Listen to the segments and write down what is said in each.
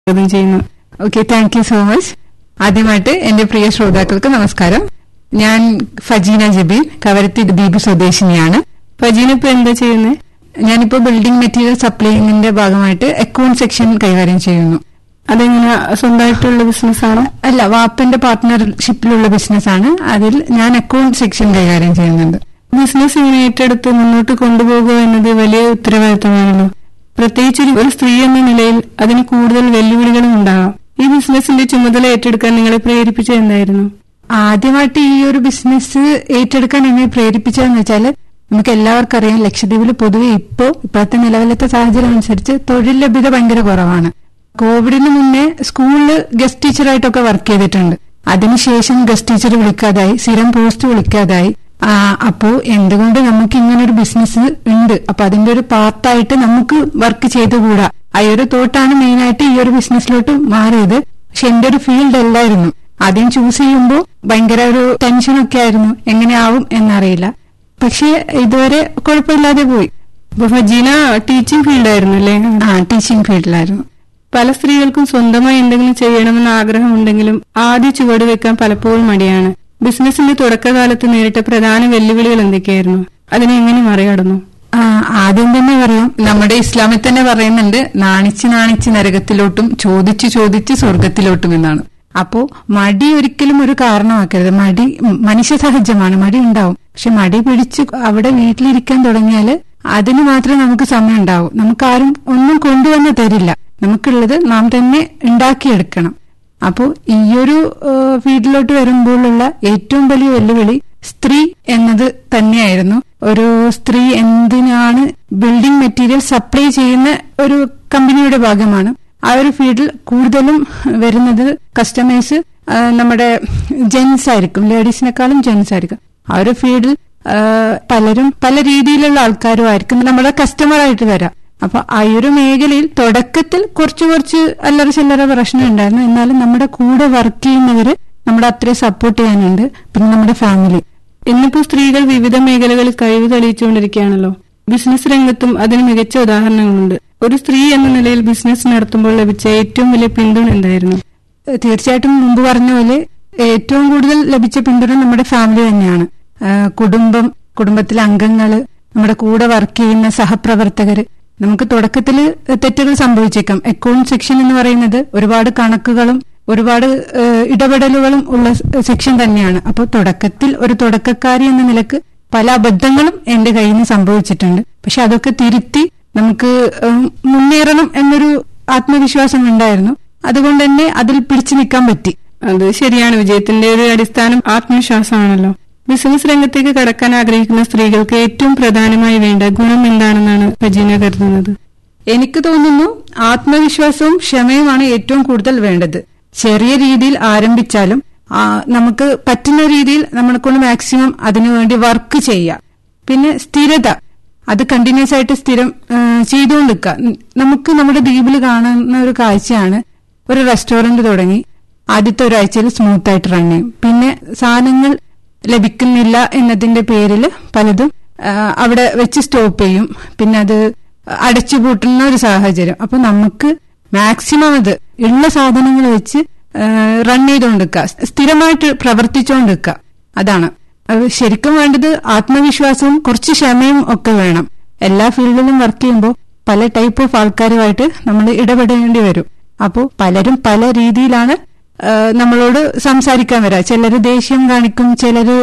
സ്വാഗതം ചെയ്യുന്നു okay thank you so much ആദ്യമായിട്ട് എന്റെ പ്രിയ ശ്രോതാക്കൾക്ക് നമസ്കാരം ഞാൻ ഫജീന ജബീൻ കവരത്തി ദ്വീപ് സ്വദേശിനിയാണ് ഫജീന ഇപ്പൊ എന്താ ചെയ്യുന്നത് ഞാനിപ്പോ ബിൽഡിംഗ് മെറ്റീരിയൽ സപ്ലൈയിങ്ങിന്റെ ഭാഗമായിട്ട് അക്കൗണ്ട് സെക്ഷൻ കൈകാര്യം ചെയ്യുന്നു അതെങ്ങനെ സ്വന്തമായിട്ടുള്ള ബിസിനസ് ആണോ അല്ല വാപ്പന്റെ പാർട്ട്ണർഷിപ്പിലുള്ള ബിസിനസ്സാണ് അതിൽ ഞാൻ അക്കൗണ്ട് സെക്ഷൻ കൈകാര്യം ചെയ്യുന്നുണ്ട് ബിസിനസ് ഇങ്ങനെ ഏറ്റെടുത്ത് മുന്നോട്ട് കൊണ്ടുപോകുക എന്നത് വലിയ ഉത്തരവാദിത്തമാണല്ലോ പ്രത്യേകിച്ച് ഒരു- ഒരു സ്ത്രീ എന്ന നിലയിൽ അതിന് കൂടുതൽ വെല്ലുവിളികളും ഉണ്ടാകാം ഈ ബിസിനസിന്റെ ചുമതല ഏറ്റെടുക്കാൻ നിങ്ങളെ പ്രേരിപ്പിച്ചത് എന്തായിരുന്നു ആദ്യമായിട്ട് ഈ ഒരു ബിസിനസ് ഏറ്റെടുക്കാൻ എന്നെ പ്രേരിപ്പിച്ചതെന്ന് വെച്ചാൽ നമുക്ക് എല്ലാവർക്കും അറിയാം ലക്ഷദ്വീപിൽ പൊതുവെ ഇപ്പോ ഇപ്പോഴത്തെ നിലവിലത്തെ സാഹചര്യം അനുസരിച്ച് തൊഴിൽ ലഭ്യത ഭയങ്കര കുറവാണ് കോവിഡിന് മുന്നേ സ്കൂളിൽ ഗസ്റ്റ് ടീച്ചറായിട്ടൊക്കെ വർക്ക് ചെയ്തിട്ടുണ്ട് അതിനുശേഷം ഗസ്റ്റ് ടീച്ചർ വിളിക്കാതായി സ്ഥിരം പോസ്റ്റ് വിളിക്കാതായി ആ, അപ്പോ എന്തുകൊണ്ട് നമുക്ക് ഇങ്ങനെ ഒരു ബിസിനസ് ഉണ്ട് അപ്പൊ അതിന്റെ ഒരു പാർട്ടായിട്ട് നമുക്ക് വർക്ക് ചെയ്തുകൂടാ ആ ഒരു തോട്ടാണ് മെയിനായിട്ട് ഈ ഒരു ബിസിനസ്സിലോട്ട് മാറിയത് പക്ഷെ എന്റെ ഒരു ഫീൽഡ് അല്ലായിരുന്നു ആദ്യം ചൂസ് ചെയ്യുമ്പോൾ ഭയങ്കര ഒരു ടെൻഷനൊക്കെ ആയിരുന്നു എങ്ങനെയാവും എന്നറിയില്ല പക്ഷെ ഇതുവരെ കുഴപ്പമില്ലാതെ പോയി അപ്പൊ ഫജീന ടീച്ചിങ് ഫീൽഡായിരുന്നു അല്ലേ ആ ടീച്ചിങ് ഫീൽഡിലായിരുന്നു പല സ്ത്രീകൾക്കും സ്വന്തമായി എന്തെങ്കിലും ചെയ്യണമെന്ന് ആഗ്രഹമുണ്ടെങ്കിലും ആദ്യ ചുവട് വെക്കാൻ പലപ്പോഴും മടിയാണ് ബിസിനസിന്റെ തുടക്കകാലത്ത് നേരിട്ട പ്രധാന വെല്ലുവിളികൾ എന്തൊക്കെയായിരുന്നു അതിനെ എങ്ങനെ മറികടന്നു ആ, ആദ്യം തന്നെ പറയാം നമ്മുടെ ഇസ്ലാമിൽ തന്നെ പറയുന്നുണ്ട് നാണിച്ച് നാണിച്ച് നരകത്തിലോട്ടും ചോദിച്ചു ചോദിച്ച് സ്വർഗത്തിലോട്ടും എന്നാണ് അപ്പോ മടി ഒരിക്കലും ഒരു കാരണമാക്കരുത് മടി ഉം, മനുഷ്യ സഹജമാണ് മടി ഉണ്ടാവും പക്ഷെ മടി പിടിച്ച് അവിടെ വീട്ടിലിരിക്കാൻ തുടങ്ങിയാല് അതിന് മാത്രമേ നമുക്ക് സമയം ഉണ്ടാവും നമുക്കാരും ഒന്നും കൊണ്ടുവന്ന് തരില്ല നമുക്കുള്ളത് നാം തന്നെ ഉണ്ടാക്കിയെടുക്കണം അപ്പോൾ ഈയൊരു ഏഹ്, ഫീൽഡിലോട്ട് വരുമ്പോഴുള്ള ഏറ്റവും വലിയ വെല്ലുവിളി സ്ത്രീ എന്നത് തന്നെയായിരുന്നു ഒരു സ്ത്രീ എന്തിനാണ് ബിൽഡിംഗ് മെറ്റീരിയൽ സപ്ലൈ ചെയ്യുന്ന ഒരു കമ്പനിയുടെ ഭാഗമാണ് ആ ഒരു ഫീൽഡിൽ കൂടുതലും വരുന്നത് കസ്റ്റമേഴ്സ് നമ്മുടെ ജെൻസ് ആയിരിക്കും ലേഡീസിനെക്കാളും ജെൻസ് ആയിരിക്കും ആ ഒരു ഫീൽഡിൽ ആ, പലരും പല രീതിയിലുള്ള ആൾക്കാരും ആയിരിക്കും നമ്മുടെ കസ്റ്റമർ ആയിട്ട് വരാം അപ്പൊ ആ ഒരു മേഖലയിൽ തുടക്കത്തിൽ കുറച്ച് കുറച്ച് അല്ലറ ചില്ലറ പ്രശ്നം ഉണ്ടായിരുന്നു എന്നാലും നമ്മുടെ കൂടെ വർക്ക് ചെയ്യുന്നവര് നമ്മുടെ അത്രയും സപ്പോർട്ട് ചെയ്യാനുണ്ട് പിന്നെ നമ്മുടെ ഫാമിലി ഇന്നിപ്പോ സ്ത്രീകൾ വിവിധ മേഖലകളിൽ കഴിവ് തെളിയിച്ചുകൊണ്ടിരിക്കുകയാണല്ലോ ബിസിനസ് രംഗത്തും അതിന് മികച്ച ഉദാഹരണങ്ങളുണ്ട് ഒരു സ്ത്രീ എന്ന നിലയിൽ ബിസിനസ് നടത്തുമ്പോൾ ലഭിച്ച ഏറ്റവും വലിയ പിന്തുണ എന്തായിരുന്നു ഏഹ് തീർച്ചയായിട്ടും മുമ്പ് പറഞ്ഞ പോലെ ഏറ്റവും കൂടുതൽ ലഭിച്ച പിന്തുണ നമ്മുടെ ഫാമിലി തന്നെയാണ് ഏഹ് കുടുംബം കുടുംബത്തിലെ അംഗങ്ങള് നമ്മുടെ കൂടെ വർക്ക് ചെയ്യുന്ന സഹപ്രവർത്തകര് നമുക്ക് തുടക്കത്തിൽ തെറ്റുകൾ സംഭവിച്ചേക്കാം അക്കൗണ്ട് സെക്ഷൻ എന്ന് പറയുന്നത് ഒരുപാട് കണക്കുകളും ഒരുപാട് ഏഹ് ഇടപെടലുകളും ഉള്ള സെക്ഷൻ തന്നെയാണ് അപ്പോൾ തുടക്കത്തിൽ ഒരു തുടക്കക്കാരി എന്ന നിലക്ക് പല അബദ്ധങ്ങളും എന്റെ കയ്യിൽ നിന്ന് സംഭവിച്ചിട്ടുണ്ട് പക്ഷെ അതൊക്കെ തിരുത്തി നമുക്ക് ഏഹ് മുന്നേറണം എന്നൊരു ആത്മവിശ്വാസം ഉണ്ടായിരുന്നു അതുകൊണ്ട് തന്നെ അതിൽ പിടിച്ചു നിൽക്കാൻ പറ്റി അത് ശരിയാണ് വിജയത്തിന്റെ ഒരു അടിസ്ഥാനം ആത്മവിശ്വാസമാണല്ലോ ബിസിനസ് രംഗത്തേക്ക് കടക്കാൻ ആഗ്രഹിക്കുന്ന സ്ത്രീകൾക്ക് ഏറ്റവും പ്രധാനമായി വേണ്ട ഗുണം എന്താണെന്നാണ് ഫജീന കരുതുന്നത് എനിക്ക് തോന്നുന്നു ആത്മവിശ്വാസവും ക്ഷമയുമാണ് ഏറ്റവും കൂടുതൽ വേണ്ടത് ചെറിയ രീതിയിൽ ആരംഭിച്ചാലും ആ, നമുക്ക് പറ്റുന്ന രീതിയിൽ നമ്മളെ കൊണ്ട് മാക്സിമം അതിനുവേണ്ടി വർക്ക് ചെയ്യാം പിന്നെ സ്ഥിരത അത് കണ്ടിന്യൂസ് ആയിട്ട് സ്ഥിരം ആ, ചെയ്തുകൊണ്ടിരിക്കുക ഉം, നമുക്ക് നമ്മുടെ ദ്വീപിൽ കാണുന്ന ഒരു കാഴ്ചയാണ് ഒരു റെസ്റ്റോറന്റ് തുടങ്ങി ആദ്യത്തെ ഒരാഴ്ചയിൽ സ്മൂത്ത് ആയിട്ട് റൺ ചെയ്യും പിന്നെ സാധനങ്ങൾ ലഭിക്കുന്നില്ല എന്നതിന്റെ പേരിൽ പലതും ആ, അവിടെ വെച്ച് സ്റ്റോപ്പ് ചെയ്യും പിന്നെ അത് അടച്ചുപൂട്ടുന്ന ഒരു സാഹചര്യം അപ്പൊ നമുക്ക് മാക്സിമം അത് ഉള്ള സാധനങ്ങൾ വെച്ച് റൺ ചെയ്തുകൊണ്ടിരിക്കുക സ്ഥിരമായിട്ട് പ്രവർത്തിച്ചുകൊണ്ടിരിക്കുക അതാണ് അത് ശരിക്കും വേണ്ടത് ആത്മവിശ്വാസവും കുറച്ച് ക്ഷമയും ഒക്കെ വേണം എല്ലാ ഫീൽഡിലും വർക്ക് ചെയ്യുമ്പോൾ പല ടൈപ്പ് ഓഫ് ആൾക്കാരുമായിട്ട് നമ്മൾ ഇടപെടേണ്ടി വരും അപ്പോൾ പലരും പല രീതിയിലാണ് ആ, നമ്മളോട് സംസാരിക്കാൻ വരാ ചിലര് ദേഷ്യം കാണിക്കും ചിലര്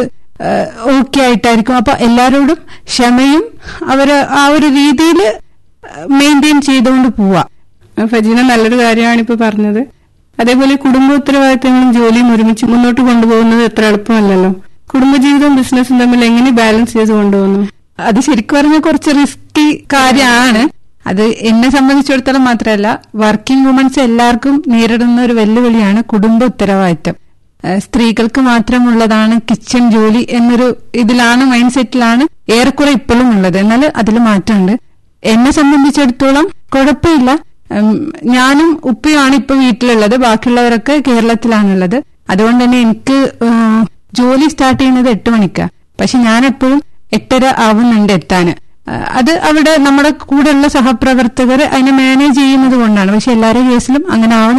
ഓക്കെ ആയിട്ടായിരിക്കും അപ്പൊ എല്ലാരോടും ക്ഷമയും അവര് ആ ഒരു രീതിയിൽ മെയിൻറ്റെയിൻ ചെയ്തുകൊണ്ട് പോവാ ഫജീന നല്ലൊരു കാര്യമാണ് ഇപ്പൊ പറഞ്ഞത് അതേപോലെ കുടുംബ ഉത്തരവാദിത്തങ്ങളും ജോലിയും ഒരുമിച്ച് മുന്നോട്ട് കൊണ്ടുപോകുന്നത് എത്ര എളുപ്പമല്ലല്ലോ കുടുംബജീവിതവും ബിസിനസ്സും തമ്മിൽ എങ്ങനെ ബാലൻസ് ചെയ്ത് കൊണ്ടുപോകുന്നു അത് ശരിക്കും പറഞ്ഞാൽ കുറച്ച് റിസ്കി കാര്യമാണ് അത് എന്നെ സംബന്ധിച്ചിടത്തോളം മാത്രമല്ല വർക്കിംഗ് വുമൻസ് എല്ലാവർക്കും നേരിടുന്ന ഒരു വെല്ലുവിളിയാണ് കുടുംബ ഉത്തരവാദിത്തം ഏഹ് സ്ത്രീകൾക്ക് മാത്രമുള്ളതാണ് കിച്ചൺ ജോലി എന്നൊരു ഇതിലാണ് മൈൻഡ് സെറ്റിലാണ് ഏറെക്കുറെ ഇപ്പോഴും ഉള്ളത് എന്നാൽ അതിൽ മാറ്റമുണ്ട് എന്നെ സംബന്ധിച്ചിടത്തോളം കുഴപ്പമില്ല ഉം, ഞാനും ഉപ്പയുമാണ് ഇപ്പൊ വീട്ടിലുള്ളത് ബാക്കിയുള്ളവരൊക്കെ കേരളത്തിലാണുള്ളത് അതുകൊണ്ട് തന്നെ എനിക്ക് ഏഹ്, ജോലി സ്റ്റാർട്ട് ചെയ്യുന്നത് എട്ട് മണിക്കാ പക്ഷെ ഞാൻ എപ്പോഴും എട്ടര ആവുന്നുണ്ട് എത്താന് ആ, അത് അവിടെ നമ്മുടെ കൂടെയുള്ള സഹപ്രവർത്തകർ അതിനെ മാനേജ് ചെയ്യുന്നത് കൊണ്ടാണ് പക്ഷെ എല്ലാവരുടെ കേസിലും അങ്ങനെ ആവണം